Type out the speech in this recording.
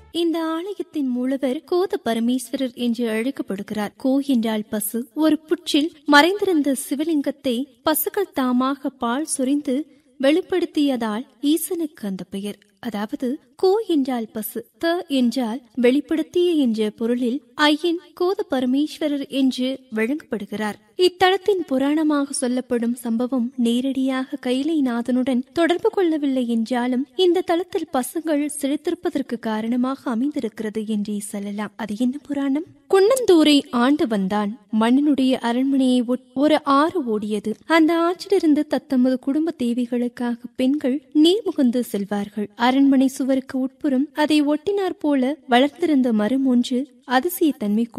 இந்த ஆலயத்தின் மூலவர் கோத பரமேஸ்வரர் என்று அழைக்கப்படுகிறார் கோ என்றால் பசு ஒரு புற்றில் மறைந்திருந்த சிவலிங்கத்தை பசுக்கள் தாமாக பால் சொரிந்து வெளிப்படுத்தியதால் ஈசனுக்கு அந்த பெயர் அதாவது கோ என்றால் பசு த என்றால் வெளிப்படுத்திய என்ற பொருளில் ஐயன் கோத பரமேஸ்வரர் என்று வழங்கப்படுகிறார் இத்தலத்தின் புராணமாக சொல்லப்படும் சம்பவம் நேரடியாக கைலைநாதனுடன் தொடர்பு கொள்ளவில்லை என்றாலும் இந்த தலத்தில் பசுங்கள் செழித்திருப்பதற்கு காரணமாக அமைந்திருக்கிறது என்றே சொல்லலாம் அது என்ன புராணம் குன்னந்தூரை ஆண்டு வந்தான் மன்னனுடைய அரண்மனையை ஒரு ஆறு ஓடியது அந்த ஆற்றிலிருந்து தத்தமது குடும்ப தேவைகளுக்காக பெண்கள் நீர் முகந்து செல்வார்கள் அரண்மனை சுவருக்கு உட்புறம் அதை ஒட்டினார் போல வளர்ந்திருந்த மரம் ஒன்று அதிசயத்தன்மை